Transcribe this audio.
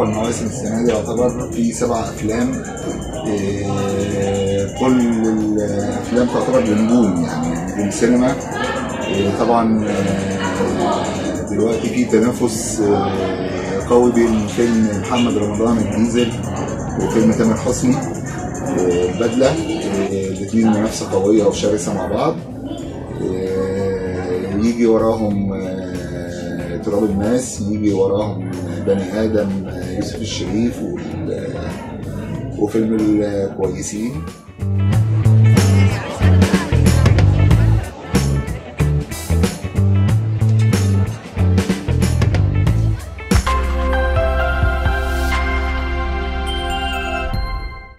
اقوى المواسم السنه دي يعتبر في سبع افلام آه، كل الافلام تعتبر لنجوم يعني نجوم سينما آه، طبعا آه، دلوقتي في تنافس آه، قوي بين فيلم محمد رمضان الديزل وفيلم تامر حسني آه، البدله الاثنين منافسه قويه وشرسه مع بعض آه، يجي وراهم آه، تراب الماس يجي وراهم بني ادم آه، يوسف الشريف وال- وفيلم الكويسين